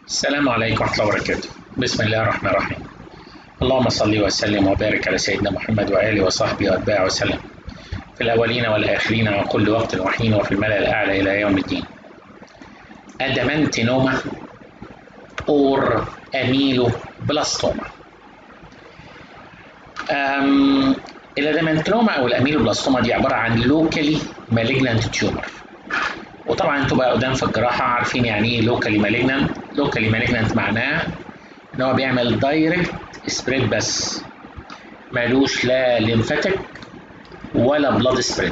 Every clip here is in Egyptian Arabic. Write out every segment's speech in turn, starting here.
السلام عليكم ورحمة الله وبركاته بسم الله الرحمن الرحيم اللهم صل وسلم وبارك على سيدنا محمد وآله وصحبه وأتباعه وسلم في الأولين والآخرين وكل وقت وحين وفي الملأ الأعلى إلى يوم الدين أدمنتينوما or أميلوبلاستوما أم الأدمنتينوما أو الأميلوبلاستوما دي عبارة عن لوكالي مالجنانت تيومر وطبعا انتوا بقى قدام في الجراحه عارفين يعني ايه لوكالي مالجنانت لوكالي مالجنانت معناه ان هو بيعمل دايركت سبريد بس مالوش لا ليمفاتيك ولا بلاد سبريد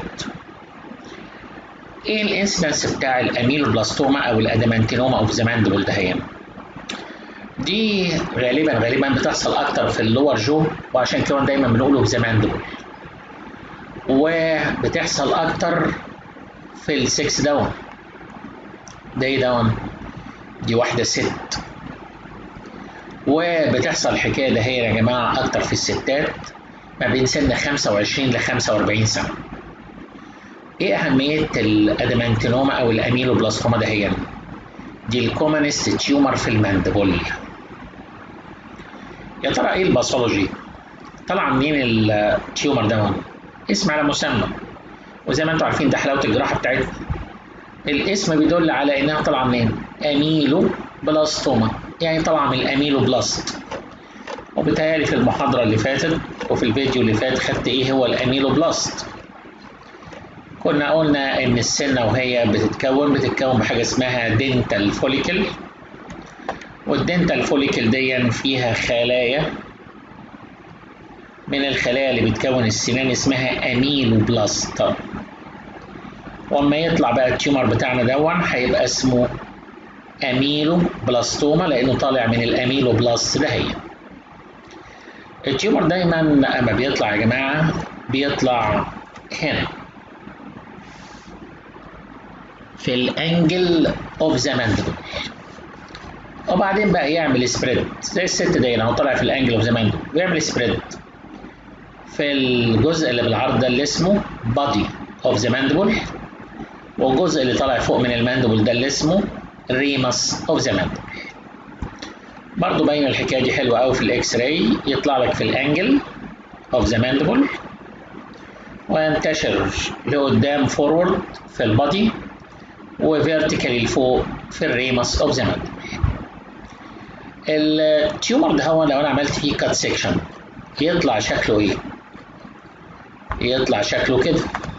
ايه الانسيدنس بتاع الاميلوبلاستوما او الادمانتينوما اوف ذا ماندبل دهيا دي غالبا غالبا بتحصل اكتر في اللور جو وعشان كده دايما بنقوله في ذا ماندبل وبتحصل اكتر في السكس داون ده ايه داون دي واحدة ست وبتحصل الحكاية ده هي يا جماعة أكتر في الستات ما بين سن 25 ل 45 سنة. إيه أهمية الأدمانتينوما أو الأميلوبلاستوما ده هي؟ دي الكومنست تيومر في الماندبل. يا ترى إيه الباثولوجي؟ طلع منين التيومر ده؟ اسم على مسمى. وزي ما انتم عارفين ده حلاوة الجراحة بتاعتنا. الاسم بيدل على انها طالعه منين؟ اميلو بلاستوما يعني طالعه من الاميلو بلاست وبالتالي في المحاضره اللي فاتت وفي الفيديو اللي فات خدت ايه هو الاميلو بلاست كنا قلنا ان السنه وهي بتتكون بتتكون بحاجه اسمها دينتال فوليكل والدينتال فوليكل دي فيها خلايا من الخلايا اللي بتكون السنان اسمها اميلو بلاست واما يطلع بقى التيومر بتاعنا دون هيبقى اسمه اميلو بلاستوما لانه طالع من الاميلو بلاست ده هي التيومر دايما اما بيطلع يا جماعه بيطلع هنا في الانجل اوف ذا ماندبل وبعدين بقى يعمل سبريد زي الست دي اهو طالع في الانجل اوف ذا ماندبل بيعمل سبريد في الجزء اللي بالعرض ده اللي اسمه body of the mandible والجزء اللي طالع فوق من الماندبل ده اللي اسمه ريمس اوف ذا ماندبل برضه باين الحكايه دي حلوه قوي في الاكس راي يطلع لك في الانجل اوف ذا ماندبل وينتشر لقدام فورورد في البادي وفيرتيكالي لفوق في الريمس اوف ذا ماندبل التيومر ده هو لو انا عملت فيه كات سيكشن يطلع شكله ايه؟ يطلع شكله كده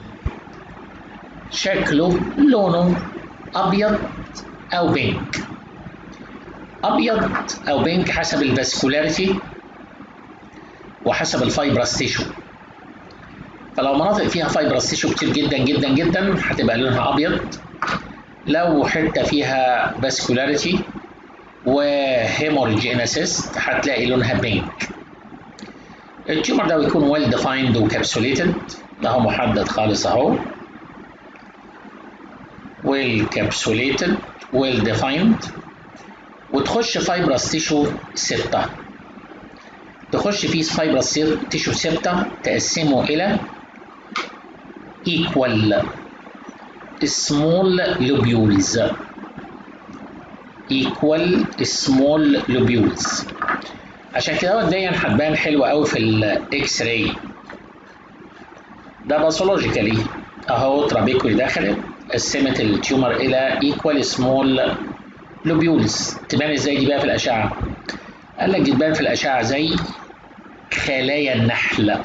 شكله لونه ابيض او بينك ابيض او بينك حسب الفاسكولاريتي وحسب الفايبرس تيشو فلو مناطق فيها فايبرس تيشو كتير جدا جدا جدا هتبقى لونها ابيض لو حته فيها فاسكولاريتي وهيموريجينيسيس هتلاقي لونها بينك التيومر ده بيكون ويل ديفايند وكابسوليتد اهو محدد خالص اهو well capsulated well defined وتخش فايبرس تيشو ستة تخش فيه فايبرس تيشو ستة تقسمه إلى equal small lobules equal small lobules عشان كده دي هتبان حلوة قوي في الاكس راي ده باثولوجيكالي اهو ترابيكولي دخلت قسمت التيومر الى ايكوال سمول لوبيولز تبان ازاي دي بقى في الاشعه قال لك دي تبان في الاشعه زي خلايا النحل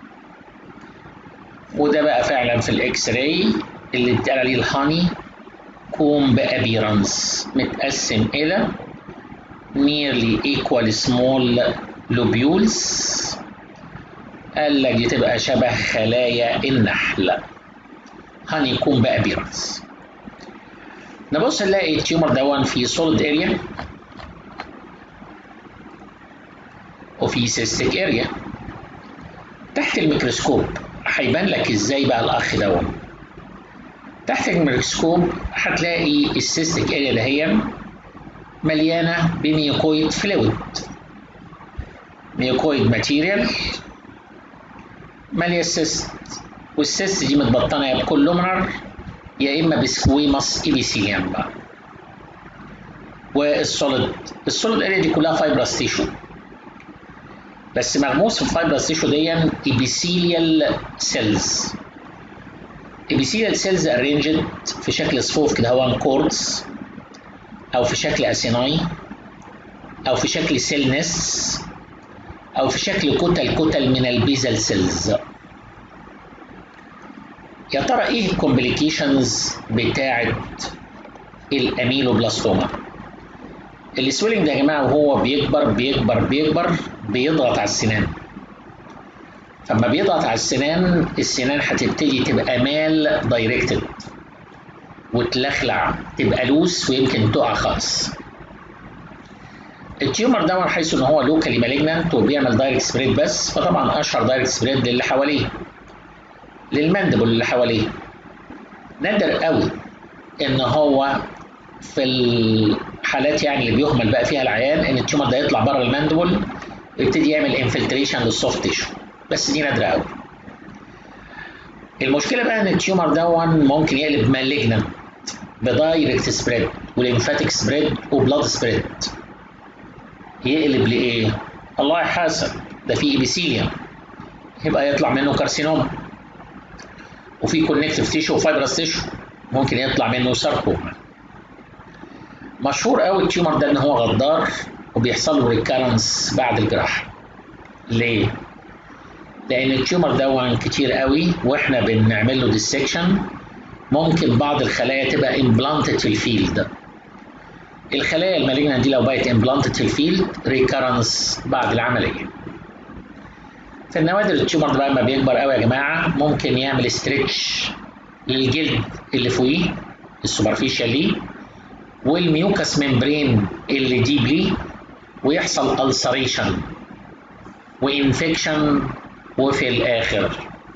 وده بقى فعلا في الاكس راي اللي اتقال عليه الهاني كوم بابيرانس متقسم الى nearly equal small lobules قال لك دي تبقى شبه خلايا النحل هاني يكون بابيرنس نبص نلاقي التيومر دون في سوليد اريا وفي سيستيك اريا تحت الميكروسكوب هيبان لك ازاي بقى الاخ دون تحت الميكروسكوب هتلاقي السيستيك اريا اللي هي مليانه بميوكويد فلويد ميوكويد ماتيريال ماليه السيست والسيست دي متبطنه يا بكولومنر يا اما بسكويماس ايبيثيليوم بقى والسوليد السوليد اريا دي كلها فايبرس تيشو بس مغموس في الفايبرس تيشو دي ابيثيليال سيلز ابيثيليال سيلز ارينجد في شكل صفوف كده هو كوردز او في شكل اسيناي او في شكل سيلنس او في شكل كتل كتل من البيزل سيلز يا ترى ايه الكومبليكيشنز بتاعه الاميلوبلاستوما السويلنج ده يا جماعه وهو بيكبر بيكبر بيكبر بيضغط على السنان فلما بيضغط على السنان السنان هتبتدي تبقى مال دايركتد وتلخلع تبقى لوس ويمكن تقع خالص التيومر ده من حيث ان هو لوكالي مالجنانت وبيعمل دايركت سبريد بس فطبعا اشهر دايركت سبريد للي حواليه للمندبل اللي حواليه نادر قوي ان هو في الحالات يعني اللي بيهمل بقى فيها العيان ان التيومر ده يطلع بره المندبل ويبتدي يعمل انفلتريشن للسوفت تيشو بس دي نادره قوي المشكله بقى ان التيومر ده ممكن يقلب مالجنانت بدايركت سبريد وليمفاتيك سبريد وبلاد سبريد يقلب لايه؟ الله يحاسب ده في ابيثيليوم يبقى يطلع منه كارسينوما وفي كونكتيف تيشو وفايبرس تيشو ممكن يطلع منه ساركوما مشهور قوي التيومر ده ان هو غدار وبيحصل له ريكارنس بعد الجراحه ليه؟ لان التيومر ده كتير قوي واحنا بنعمل له ديسكشن ممكن بعض الخلايا تبقى امبلانتد في الفيلد الخلايا المالجنة دي لو بقت امبلانتد في الفيلد ريكارنس بعد العمليه في النوادر التيومر ده بقى لما بيكبر قوي يا جماعه ممكن يعمل ستريتش للجلد اللي فوقيه السوبرفيشال ليه والميوكس ممبرين اللي ديبلي ويحصل السريشن وانفكشن وفي الاخر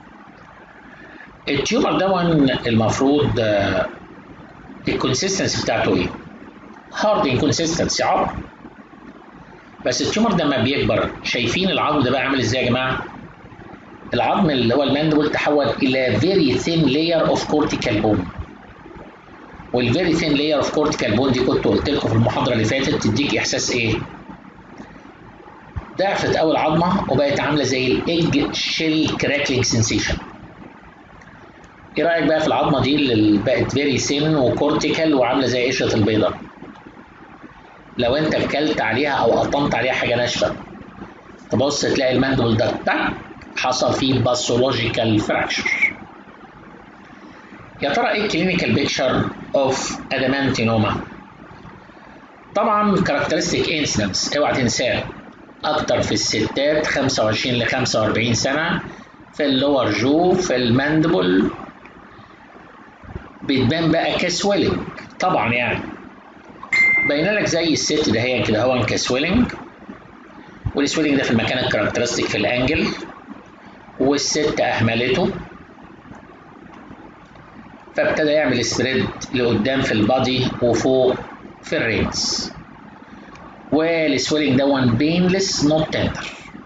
التيومر ده المفروض الكونسيستنسي بتاعته ايه؟ هارد انكونسيستنسي عظم بس التيومر ده لما بيكبر شايفين العظم ده بقى عامل ازاي يا جماعه؟ العظم اللي هو الماندبل تحول الى very thin layer of cortical bone والفيري ثين لاير اوف كورتيكال بون دي كنت قلت لكم في المحاضره اللي فاتت تديك احساس ايه؟ ضعفت اول عظمه وبقت عامله زي الايج شيل كراكلينج سensation ايه رايك بقى في العظمه دي اللي بقت فيري ثين وكورتيكال وعامله زي قشره البيضه لو انت اكلت عليها او قطمت عليها حاجه ناشفه تبص تلاقي الماندبل ده تك حصل فيه باثولوجيكال فراكشر يا ترى ايه الكلينيكال بيكتشر اوف ادامانتينوما طبعا كاركترستيك انسيدنس اوعى تنساه اكتر في الستات 25 ل 45 سنه في اللور جو في الماندبل بتبان بقى كسويلنج طبعا يعني باين لك زي الست ده هي كده هو كسويلنج والسويلنج ده في المكان الكاركترستيك في الانجل والست اهملته فابتدى يعمل سبريد لقدام في البادي وفوق في الرينز والسويلنج ده بينلس نوت تندر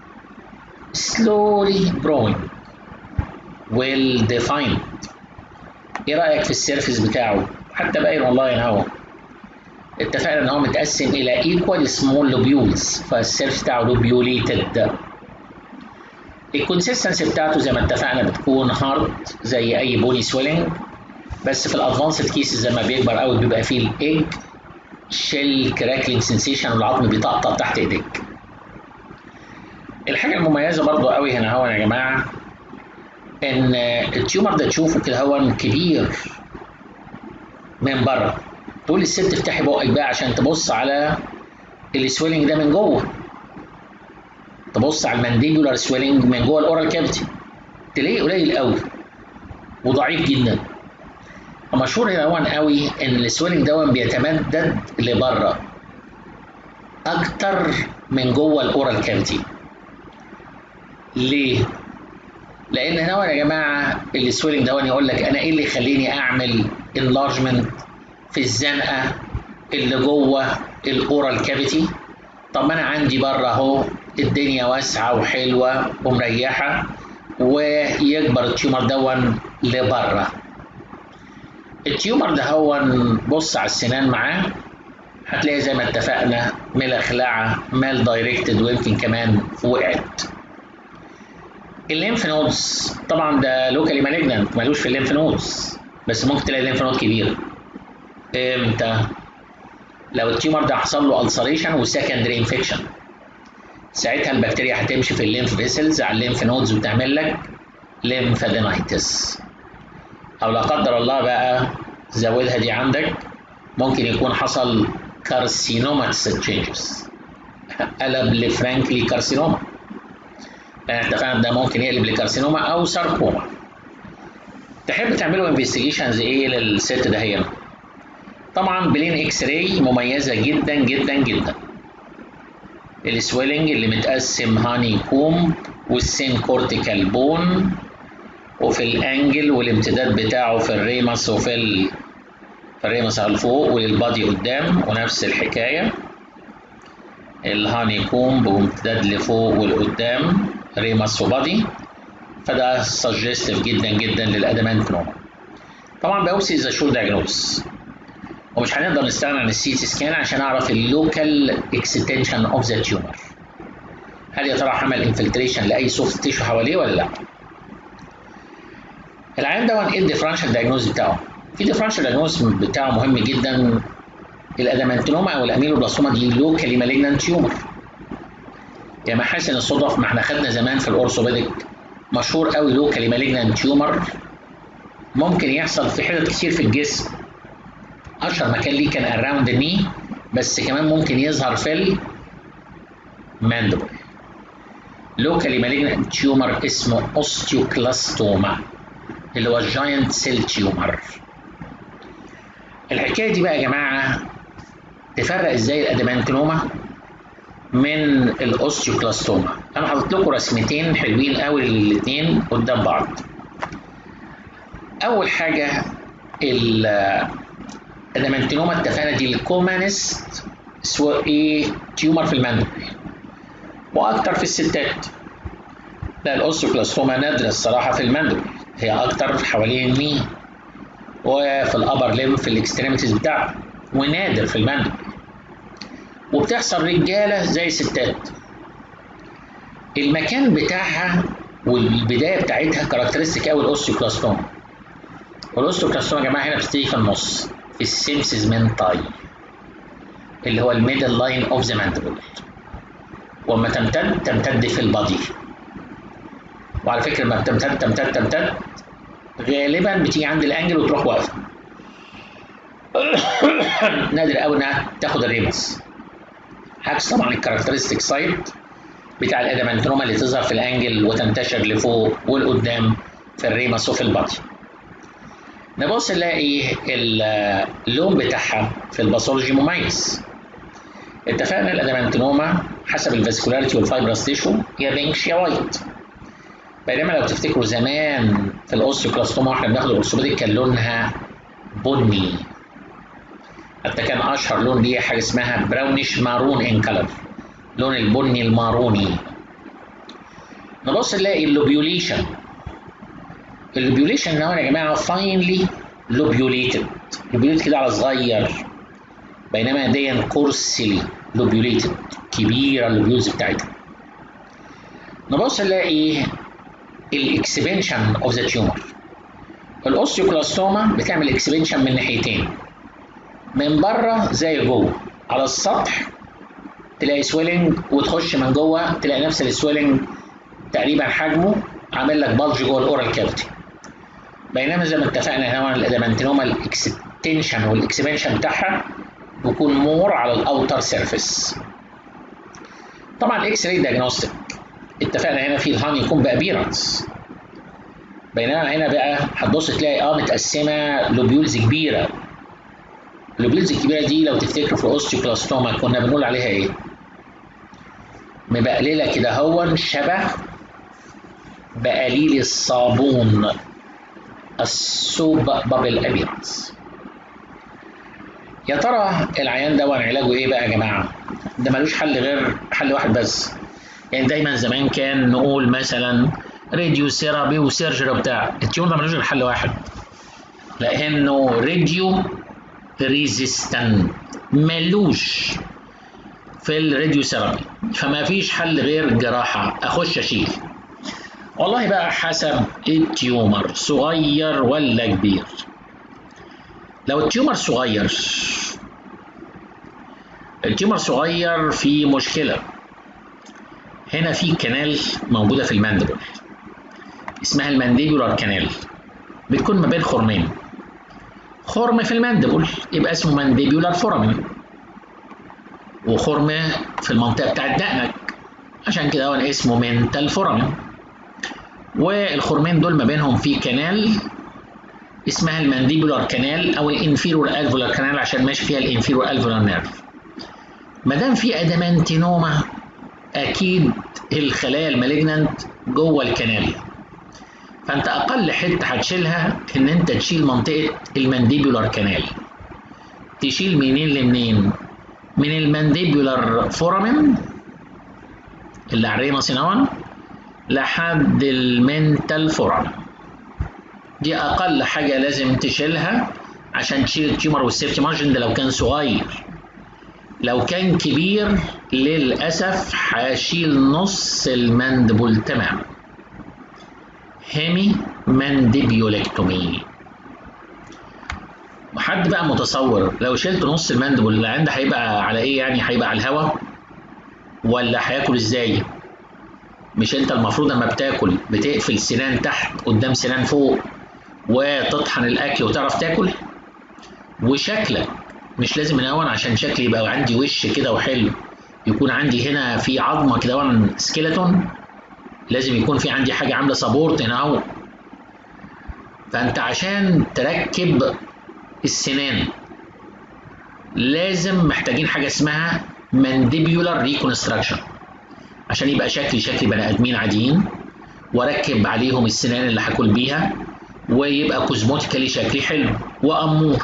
slowly growing well defined ايه رايك في السيرفيس بتاعه حتى باين والله ان هو اتفقنا ان هو متقسم الى equal small lobules فالسيرفيس بتاعه lobulated الكونسيستنسي بتاعته زي ما اتفقنا بتكون هارد زي اي بوني سويلنج بس في الادفانسد كيسز لما بيكبر قوي بيبقى فيه الايج شيل كراكلينج سنسيشن والعظم بيطقطق تحت ايديك الحاجه المميزه برضو قوي هنا هو يا جماعه ان التيومر ده تشوفه كده هو كبير من بره تقول للست افتحي بقك بقى عشان تبص على السويلنج ده من جوه تبص على المانديبولار سويلنج من جوه الاورال كافيتي تلاقيه قليل قوي وضعيف جدا مشهور هنا هون قوي ان السويلنج ده بيتمدد لبره اكتر من جوه الاورال كافيتي ليه لان هنا يا جماعه السويلنج ده يقول لك انا ايه اللي يخليني اعمل انلارجمنت في الزنقه اللي جوه الاورال كافيتي طب ما انا عندي بره اهو الدنيا واسعه وحلوه ومريحه ويكبر التيومر دون لبره التيومر ده هو بص على السنان معاه هتلاقي زي ما اتفقنا ملخلعه مال دايركتد ويمكن كمان وقعت الليمف نودز طبعا ده لوكالي مالجنانت ملوش في الليمف نودز بس ممكن تلاقي الليمف نود كبيره امتى لو التيومر ده حصل له السريشن وسكندري انفكشن ساعتها البكتيريا هتمشي في الليمف فيسلز على الليمف نودز وتعمل لك ليمفادينايتس او لا قدر الله بقى زودها دي عندك ممكن يكون حصل كارسينوماتس تشينجز قلب لفرانكلي كارسينوما احنا اتفقنا ده ممكن يقلب لكارسينوما او ساركوما تحب تعملوا انفستيجيشنز ايه للست ده هنا طبعا بلين اكس راي مميزه جدا جدا جدا السويلنج اللي متقسم هاني كوم والسين كورتيكال بون وفي الانجل والامتداد بتاعه في الريمس وفي ال... في الريمس على فوق وللبادي قدام ونفس الحكايه الهاني كوم بامتداد لفوق والقدام ريمس وبادي فده سجستيف جدا جدا للادامانت نوما طبعا باوسي از شور دايجنوز ومش هنقدر نستغنى عن السي تي سكان عشان اعرف اللوكال اكستنشن اوف ذا تيومر هل يا ترى عمل انفلتريشن لاي سوفت تيشو حواليه ولا لا العيان ده ايه الديفرنشال دايجنوز بتاعه في ديفرنشال دايجنوز بتاعه مهم جدا الادامانتنوما او الاميلوبلاستوما دي لوكالي مالجنانت تيومر يا محاسن الصدف ما احنا خدنا زمان في الاورثوبيدك مشهور قوي لوكالي مالجنانت تيومر ممكن يحصل في حتت كتير في الجسم اشهر مكان ليه كان اراوند الني بس كمان ممكن يظهر في الماندبل لوكالي مالجنانت تيومر اسمه اوستيوكلاستوما اللي هو جاينت سيل تيومر الحكايه دي بقى يا جماعه تفرق ازاي الادامانتنوما من الاوستيوكلاستوما انا حاطط لكم رسمتين حلوين قوي للاثنين قدام بعض اول حاجه الادامانتنوما اتفقنا دي الكومانست سواء ايه تيومر في المندبل واكتر في الستات لا الاوستيوكلاستوما نادره الصراحه في المندبل هي اكتر حوالين الني وفي الابر ليم في الاكستريميتيز بتاعته ونادر في المندبل وبتحصل رجاله زي ستات المكان بتاعها والبدايه بتاعتها كاركترستيك قوي الاوستيوكلاستوما والاوستيوكلاستوما يا جماعه هنا بتيجي في النص في السيمسز منتاي اللي هو الميدل لاين اوف ذا ماندبل وما تمتد تمتد في البادي وعلى فكره لما بتمتد تمتد تمتد غالبا بتيجي عند الانجل وتروح واقفه نادر قوي انها تاخد الريمس عكس طبعا الكاركترستيك سايت بتاع الادامانتروما اللي تظهر في الانجل وتنتشر لفوق والقدام في الريمس وفي البادي نبص نلاقي اللون بتاعها في الباثولوجي مميز اتفقنا الادامانتنوما حسب الفاسكولاريتي والفايبرس تيشو يا بينكش يا وايت بينما لو تفتكروا زمان في الاوستيوكلاستوما واحنا بناخد الاورثوبيديك كان لونها بني حتى كان اشهر لون ليه حاجه اسمها براونيش مارون ان كلر لون البني الماروني نبص نلاقي اللوبيوليشن اللوبيوليشن هنا يا جماعه فاينلي لوبيوليتد لوبيوليتد كده على صغير بينما دي كورسلي لوبيوليتد كبيره اللوبيولز بتاعتها نبص نلاقي الاكسبنشن اوف ذا تيومر الاوستيوكلاستوما بتعمل اكسبنشن من ناحيتين من بره زي جوه على السطح تلاقي سويلنج وتخش من جوه تلاقي نفس السويلنج تقريبا حجمه عامل لك بلج جوه الاورال كافيتي بينما زي ما اتفقنا هنا الادامانتينوما الاكستنشن والاكسبنشن بتاعها بيكون مور على الاوتر سيرفيس طبعا الاكس راي دايجنوستيك اتفقنا هنا في الهاني يكون بابيرنس بينما هنا بقى هتبص تلاقي اه متقسمه لوبيولز كبيره اللوبيولز الكبيره دي لو تفتكروا في الاوستيوكلاستوما كنا بنقول عليها ايه؟ مبقلله كده هو شبه بقليل الصابون السوب بابل ابيرنس يا ترى العيان ده علاجه ايه بقى يا جماعه؟ ده ملوش حل غير حل واحد بس يعني دايما زمان كان نقول مثلا راديو ثيرابي وسيرجري وبتاع التيومر ده ملوش غير حل واحد لانه راديو ريزيستنت ملوش في الراديو ثيرابي فما فيش حل غير الجراحه اخش اشيل والله بقى حسب التيومر صغير ولا كبير لو التيومر صغير التيومر صغير في مشكلة هنا في كنال موجودة في الماندبل اسمها المانديبولار كانال بتكون ما بين خرمين خرم في الماندبل يبقى اسمه مانديبولار فورامين وخرم في المنطقة بتاعت دقنك عشان كده هو اسمه منتال فورامين والخرمين دول ما بينهم في كنال اسمها المانديبولار كانال او الانفيرور الفولار كانال عشان ماشي فيها الانفيرور الفولار نيرف ما دام في ادامانتينوما اكيد الخلايا المالجنانت جوه الكنال فانت اقل حته هتشيلها ان انت تشيل منطقه المانديبولار كانال تشيل منين لمنين من المانديبولار فورامين اللي على الرينا سيناون لحد المنتال فورامين دي اقل حاجه لازم تشيلها عشان تشيل التيومر والسيفتي مارجن ده لو كان صغير لو كان كبير للاسف هشيل نص المندبل تماما هيمي مانديبيولكتومي وحد بقى متصور لو شلت نص المندبل اللي عندي هيبقى على ايه يعني هيبقى على الهوا ولا هياكل ازاي مش انت المفروض لما بتاكل بتقفل سنان تحت قدام سنان فوق وتطحن الاكل وتعرف تاكل وشكلك مش لازم الاول عشان شكلي يبقى عندي وش كده وحلو يكون عندي هنا في عظمه كده سكيلتون لازم يكون في عندي حاجه عامله سبورت هنا اهو فانت عشان تركب السنان لازم محتاجين حاجه اسمها مانديبيولار ريكونستراكشن عشان يبقى شكلي شكل بني ادمين عاديين واركب عليهم السنان اللي هاكل بيها ويبقى كوزموتيكالي شكلي حلو وامور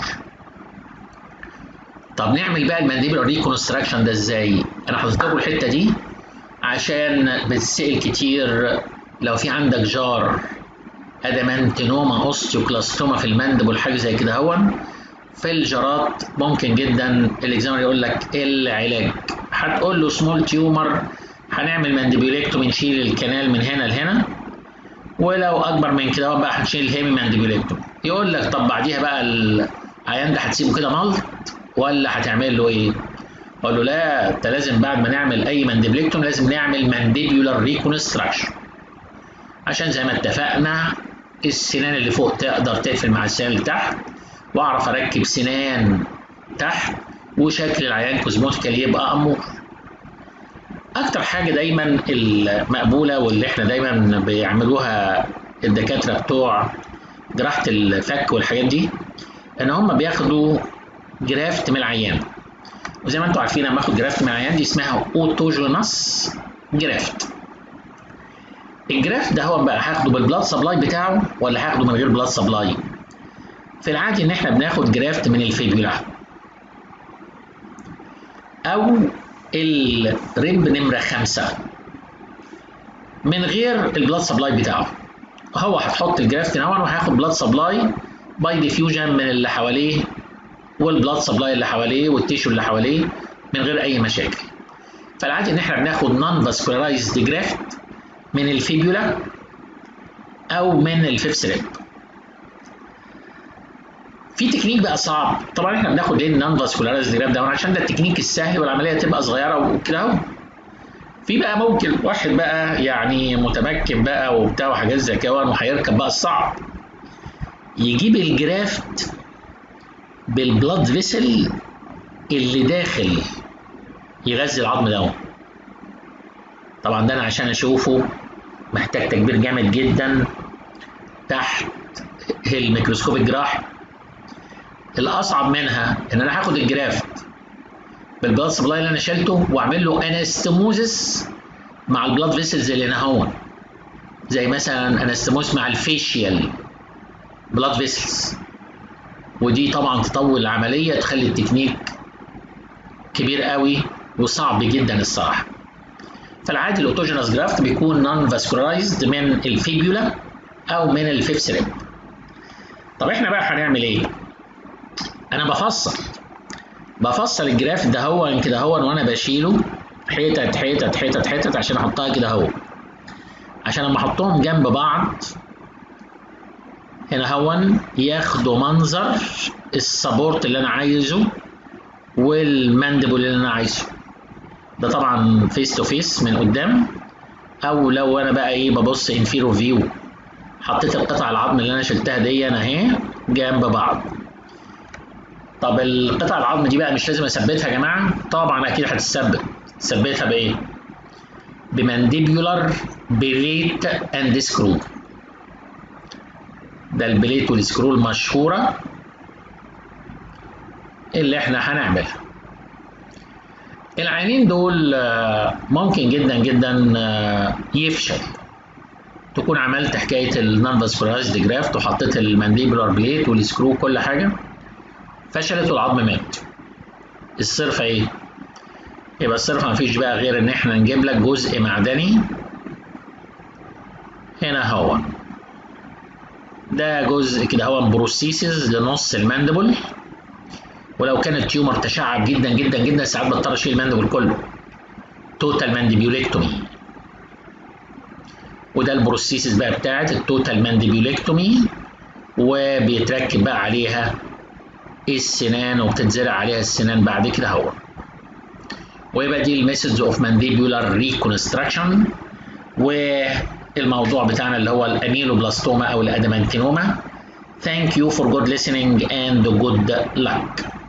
طب نعمل بقى المانديبولار ريكونستراكشن ده ازاي انا حطيت لكم الحته دي عشان بتسال كتير لو في عندك جار ادامانتينوما اوستيوكلاستوما في المندبل حاجه زي كده هون في الجارات ممكن جدا الاكزامر يقول لك العلاج هتقول له سمول تيومر هنعمل مانديبيوليكتومي نشيل الكنال من هنا لهنا ولو اكبر من كده بقى هنشيل الهيمي مانديبيوليكتومي يقول لك طب بعديها بقى العيان ده هتسيبه كده ملط ولا هتعمل له ايه؟ اقول له لا انت لازم بعد ما نعمل اي مانديبليكتوم لازم نعمل مانديبيولار ريكونستراكشن عشان زي ما اتفقنا السنان اللي فوق تقدر تقفل مع السنان اللي تحت واعرف اركب سنان تحت وشكل العيان كوزموتيكال يبقى امور اكتر حاجه دايما المقبوله واللي احنا دايما بيعملوها الدكاتره بتوع جراحه الفك والحاجات دي ان هم بياخدوا جرافت من العيان وزي ما انتم عارفين لما اخد جرافت من العيان دي اسمها اوتوجينس جرافت الجرافت ده هو بقى هاخده بالبلاد سبلاي بتاعه ولا هاخده من غير بلاد سبلاي في العادي ان احنا بناخد جرافت من الفيبولا او الريب نمره خمسة من غير البلاد سبلاي بتاعه هو هتحط الجرافت نوعا وهياخد بلاد سبلاي باي ديفيوجن من اللي حواليه والبلاد سبلاي اللي حواليه والتيشو اللي حواليه من غير اي مشاكل فالعادي ان احنا بناخد نون فاسكولارايزد جرافت من الفيبولا او من الفيفس ريب في تكنيك بقى صعب طبعا احنا بناخد ايه النون فاسكولارايزد جرافت ده عشان ده التكنيك السهل والعمليه تبقى صغيره وكده اهو في بقى ممكن واحد بقى يعني متمكن بقى وبتاع وحاجات زي كده وهيركب بقى الصعب يجيب الجرافت بالبلاد فيسل اللي داخل يغذي العظم ده طبعا ده انا عشان اشوفه محتاج تكبير جامد جدا تحت الميكروسكوب الجراحي الاصعب منها ان انا هاخد الجرافت بالبلاد سبلاي اللي انا شلته واعمل له انستموزس مع البلاد فيسلز اللي هنا هون زي مثلا انستموز مع الفيشيال بلاد فيسلز ودي طبعا تطول العمليه تخلي التكنيك كبير قوي وصعب جدا الصراحه فالعادي الاوتوجينس جرافت بيكون نون فاسكولارايزد من الفيبيولا او من الفيفس ريب طب احنا بقى هنعمل ايه انا بفصل بفصل الجراف ده هو كده هو وانا بشيله حتت حتت حتت حتت عشان احطها كده اهو عشان لما احطهم جنب بعض هنا هون ياخدوا منظر السبورت اللي انا عايزه والماندبل اللي انا عايزه ده طبعا فيس تو فيس من قدام او لو انا بقى ايه ببص انفيرو فيو حطيت القطع العظم اللي انا شلتها دي انا اهي جنب بعض طب القطع العظم دي بقى مش لازم اثبتها يا جماعه طبعا اكيد هتثبت ثبتها بايه بمانديبيولار بليت اند سكرو ده البليت والسكرو المشهوره اللي احنا هنعملها العينين دول ممكن جدا جدا يفشل تكون عملت حكايه النون فاسكولارايزد جرافت وحطيت المانديبولار بليت والسكرو كل حاجه فشلت والعظم مات الصرفه ايه يبقى الصرفه مفيش بقى غير ان احنا نجيب لك جزء معدني هنا هو ده جزء كده هو بروسيسز لنص الماندبل ولو كان التيومر تشعب جدا جدا جدا ساعات بضطر اشيل الماندبل كله توتال مانديبيوليكتومي وده البروسيسز بقى بتاعت التوتال مانديبيوليكتومي وبيتركب بقى عليها السنان وبتتزرع عليها السنان بعد كده هو ويبقى دي الميثودز اوف مانديبيولار ريكونستراكشن والموضوع بتاعنا اللي هو الاميلوبلاستوما او الادمانتينوما Thank you for good listening and good luck.